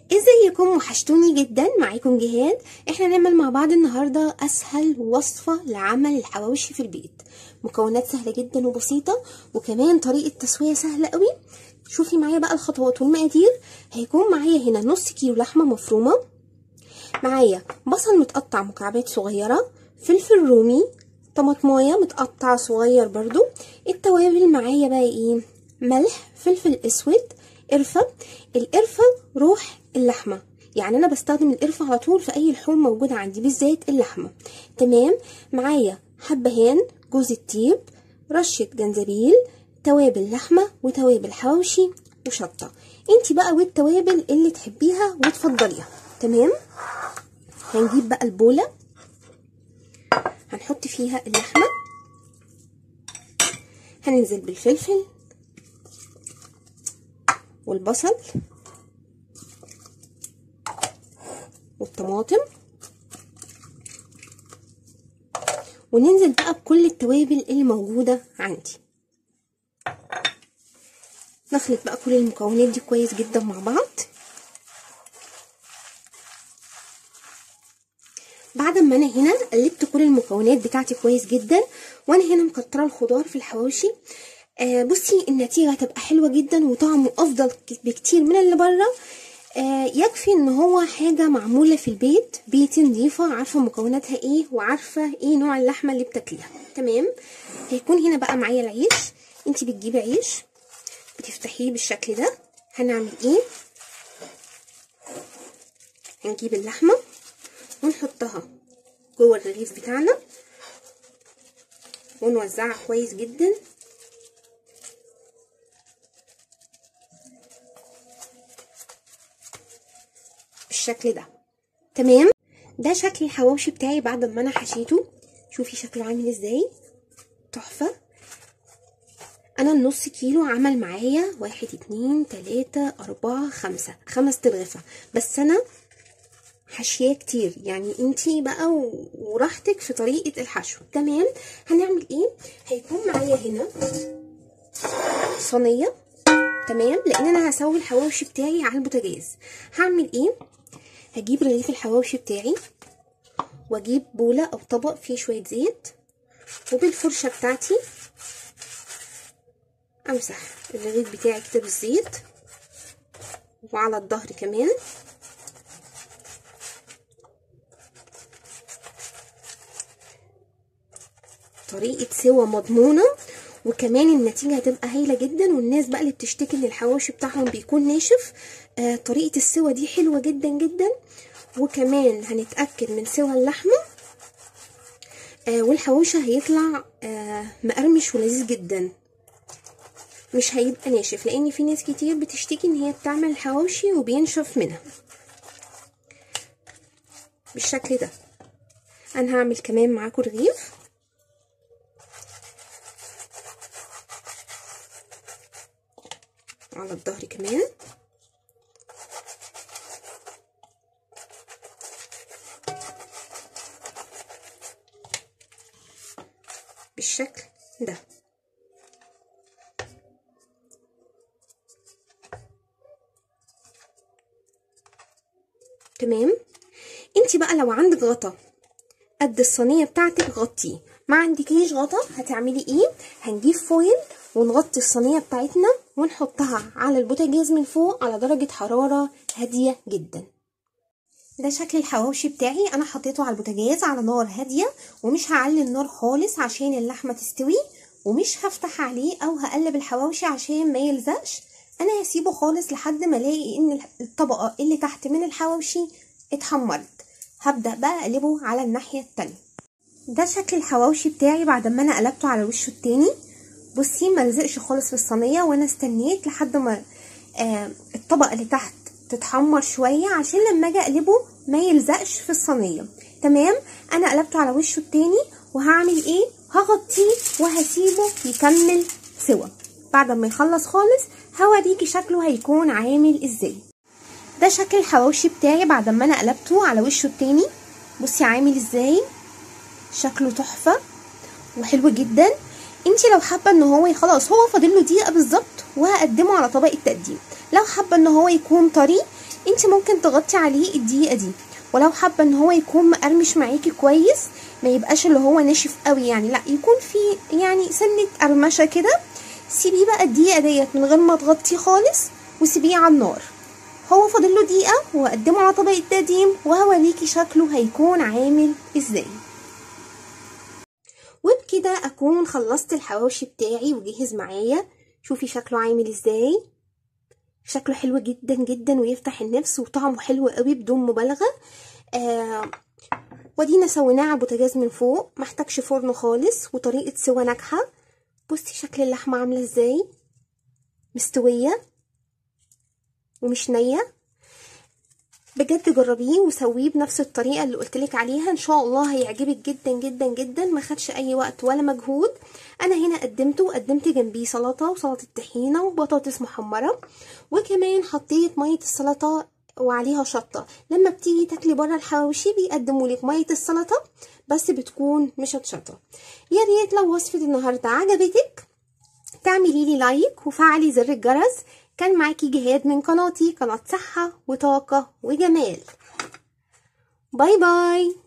ازيكم وحشتوني جدا معاكم جهاد احنا هنعمل مع بعض النهارده اسهل وصفه لعمل الحواوشي في البيت مكونات سهله جدا وبسيطه وكمان طريقه تسويه سهله قوي شوفي معايا بقى الخطوات والمقادير هيكون معايا هنا نص كيلو لحمه مفرومه معايا بصل متقطع مكعبات صغيره فلفل رومي طماطمايه متقطع صغير برضو التوابل معايا بقى ايه ملح فلفل اسود قرفه القرفه روح اللحمه يعني انا بستخدم القرفه على طول في اي لحوم موجوده عندي بالذات اللحمه تمام معايا حبهان جوز الطيب رشه جنزبيل توابل لحمه وتوابل حواوشي وشطه انت بقى والتوابل اللي تحبيها وتفضليها تمام هنجيب بقى البوله هنحط فيها اللحمه هننزل بالفلفل والبصل والطماطم وننزل بقى بكل التوابل اللي موجودة عندي نخلط بقى كل المكونات دي كويس جدا مع بعض بعد ما انا هنا قلبت كل المكونات بتاعتي كويس جدا وانا هنا مكتره الخضار في الحواوشي آه بصي النتيجه هتبقى حلوه جدا وطعمه افضل بكتير من اللي بره آه يكفي ان هو حاجه معموله في البيت بيتي نظيفه عارفه مكوناتها ايه وعارفه ايه نوع اللحمه اللي بتاكليها تمام هيكون هنا بقى معايا العيش انت بتجيبي عيش بتفتحيه بالشكل ده هنعمل ايه هنجيب اللحمه ونحطها جوه الرغيف بتاعنا ونوزعها كويس جدا بالشكل ده تمام ده شكل الحواوشي بتاعي بعد ما انا حشيته شوفي شكله عامل ازاي تحفه انا النص كيلو عمل معايا واحد اتنين تلاتة اربعة خمسة خمس ترغفة بس انا حشيه كتير يعني انتي بقى وراحتك في طريقه الحشو تمام هنعمل ايه هيكون معايا هنا صينيه تمام لان انا هسوي الحواوشي بتاعي على البوتاجاز هعمل ايه هجيب رغيف الحواوشي بتاعي واجيب بوله او طبق فيه شويه زيت وبالفرشه بتاعتي امسح الرغيف بتاعي كده بالزيت وعلى الظهر كمان طريقه سوا مضمونه وكمان النتيجه هتبقى هايله جدا والناس بقى اللي بتشتكي ان الحواوشي بتاعهم بيكون ناشف آه طريقه السوا دي حلوه جدا جدا وكمان هنتاكد من سوا اللحمه آه والحواوشي هيطلع آه مقرمش ولذيذ جدا مش هيبقى ناشف لان في ناس كتير بتشتكي ان هي بتعمل الحواوشي وبينشف منها بالشكل ده انا هعمل كمان معاكم رغيف على الظهر كمان بالشكل ده تمام انت بقى لو عندك غطا قد الصينيه بتاعتك غطيه ما عندكيش غطا هتعملي ايه هنجيب فويل ونغطي الصينيه بتاعتنا ونحطها على البوتاجاز من فوق على درجه حراره هاديه جدا ده شكل الحواوشي بتاعي انا حطيته على البوتاجاز على نار هاديه ومش هعلي النار خالص عشان اللحمه تستوي ومش هفتح عليه او هقلب الحواوشي عشان ما يلزقش انا هسيبه خالص لحد ما الاقي ان الطبقه اللي تحت من الحواوشي اتحمرت هبدا بقى اقلبه على الناحيه التانية ده شكل الحواوشي بتاعي بعد ما انا قلبته على وشه التاني بصي ما لزقش خالص في الصينيه وانا استنيت لحد ما آه الطبقه اللي تحت تتحمر شويه عشان لما اجي اقلبه ما يلزقش في الصينيه تمام انا قلبته على وشه التاني وهعمل ايه هغطيه وهسيبه يكمل سوا بعد ما يخلص خالص هوريكي شكله هيكون عامل ازاي ده شكل الحواوشي بتاعي بعد ما انا قلبته على وشه التاني بصي عامل ازاي شكله تحفه وحلو جدا انت لو حابه ان هو خلاص هو فاضل له دقيقه بالظبط وهقدمه على طبق التقديم لو حابه ان هو يكون طري انت ممكن تغطي عليه الدقيقه دي ولو حابه ان هو يكون مقرمش معاكي كويس ما يبقاش اللي هو ناشف قوي يعني لا يكون في يعني سنه قرمشه كده سيبيه بقى الدقيقه ديت من غير ما تغطيه خالص وسيبيه على النار هو فاضل له دقيقه وهقدمه على طبق التقديم وهوريكي شكله هيكون عامل ازاي وبكده اكون خلصت الحواوشي بتاعي وجهز معايا شوفي شكله عامل ازاي شكله حلو جدا جدا ويفتح النفس وطعمه حلو قوي بدون مبالغه آه ودينا سويناه على البوتاجاز من فوق محتاجش فرن خالص وطريقه سوا ناجحه بصي شكل اللحمه عامله ازاي مستويه ومش نيه بجد جربيه وسويه بنفس الطريقه اللي قلتلك عليها ان شاء الله هيعجبك جدا جدا جدا ما خدش اي وقت ولا مجهود انا هنا قدمته وقدمت جنبيه سلطه وسلطه طحينه وبطاطس محمره وكمان حطيت ميه السلطه وعليها شطه لما بتيجي تاكلي بره الحواوشي بيقدموا لك ميه السلطه بس بتكون مشطشطه يا ريت لو وصفه النهارده عجبتك تعملي لي لايك وفعلي زر الجرس كان معاكي جهاد من قناتي قناة صحة وطاقة وجمال باي باي